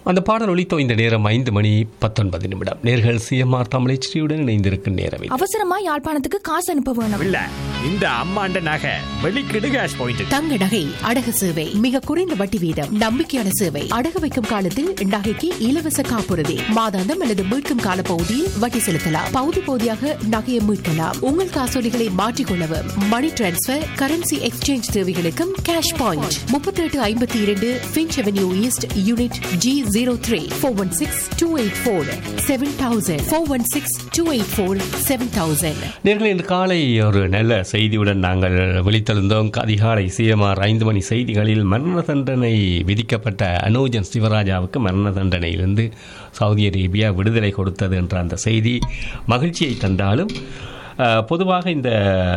அந்த பாடல் ஒலித்தோ இந்த நேரம் ஐந்து மணி பத்தொன்பது நிமிடம் நேர்கள் சிஎம்ஆர் தமிழச்சியுடன் இணைந்திருக்கும் நேரம் இது. அவசரமா யாழ்ப்பாணத்துக்கு காசு அனுப்ப வேணும் இல்ல இந்த அம்மாண்ட நகை வெளிக்கிடு கேஷ் பாயிண்ட் தங்க நகை அடகு சேவை மிக குறைந்த வட்டி வீதம் நம்பிக்கையான சேவை அடகு வைக்கும் காலத்தில் நகைக்கு இலவச காப்புறுதி மாதாந்தம் அல்லது மீட்கும் கால பகுதியில் வட்டி செலுத்தலாம் பகுதி பகுதியாக நகையை மீட்கலாம் உங்கள் காசோலிகளை மாற்றிக்கொள்ளவும் மணி டிரான்ஸ்பர் கரன்சி எக்ஸ்சேஞ்ச் தேவைகளுக்கும் கேஷ் பாயிண்ட் முப்பத்தி எட்டு ஐம்பத்தி இரண்டு Finch avenue east unit G zero three four one six two eight four seven thousand four one six two eight four seven thousand நேர்கள் இன்று காலை ஒரு நல்ல செய்தியுடன் நாங்கள் விழித்தெழுந்தோம் அதிகாலை சிஎம்ஆர் ஐந்து மணி செய்திகளில் மரண தண்டனை விதிக்கப்பட்ட அனோஜன் சிவராஜாவுக்கு மரண தண்டனையிலிருந்து சவுதி அரேபியா விடுதலை கொடுத்தது என்ற அந்த செய்தி மகிழ்ச்சியை தந்தாலும் அஹ், பொதுவாக இந்த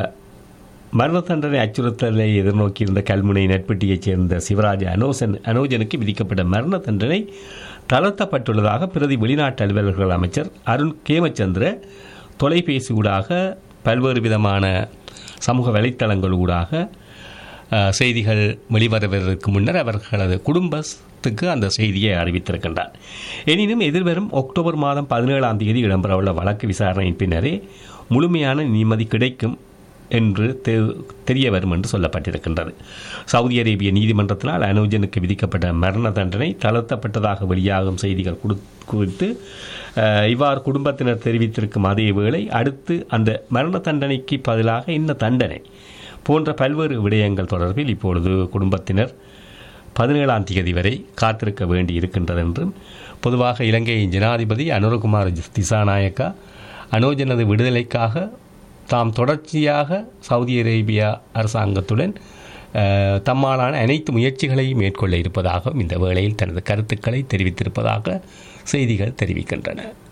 மரண தண்டனை அச்சுறுத்தலை எதிர்நோக்கியிருந்த கல்முனை நட்பெட்டியைச் சேர்ந்த சிவராஜ அனோசன் அனோஜனுக்கு விதிக்கப்பட்ட மரண தண்டனை தளர்த்தப்பட்டுள்ளதாக பிரதி வெளிநாட்டு அலுவலர்கள் அமைச்சர் அருண் கேமச்சந்திர தொலைபேசி ஊடாக பல்வேறு விதமான சமூக வலைத்தளங்கள் ஊடாக அஹ், செய்திகள் வெளிவருவதற்கு முன்னர் அவர்களது குடும்பத்துக்கு அந்த செய்தியை அறிவித்திருக்கின்றார் எனினும் எதிர்வரும் அக்டோபர் மாதம் பதினேழாம் தேதி இடம்பெறவுள்ள வழக்கு விசாரணையின் பின்னரே முழுமையான நிம்மதி கிடைக்கும் என்று தெ- தெரிய வரும் என்று சொல்லப்பட்டிருக்கின்றது சவுதி அரேபிய நீதிமன்றத்தினால் அனுஜனுக்கு விதிக்கப்பட்ட மரண தண்டனை தளர்த்தப்பட்டதாக வெளியாகும் செய்திகள் குடு- குறித்து அஹ், இவ்வாறு குடும்பத்தினர் தெரிவித்திருக்கும் அதே வேளை அடுத்து அந்த மரண தண்டனைக்கு பதிலாக என்ன தண்டனை போன்ற பல்வேறு விடயங்கள் தொடர்பில் இப்பொழுது குடும்பத்தினர் பதினேழாம் தேதி வரை காத்திருக்க வேண்டி இருக்கின்றது என்றும் பொதுவாக இலங்கையின் ஜனாதிபதி அனுரகுமார் திசாநாயக்கா அனோஜனது விடுதலைக்காக தாம் தொடர்ச்சியாக சவுதி அரேபியா அரசாங்கத்துடன் அஹ், தம்மாலான அனைத்து முயற்சிகளையும் மேற்கொள்ள இருப்பதாகவும் இந்த வேளையில் தனது கருத்துக்களை தெரிவித்திருப்பதாக செய்திகள் தெரிவிக்கின்றன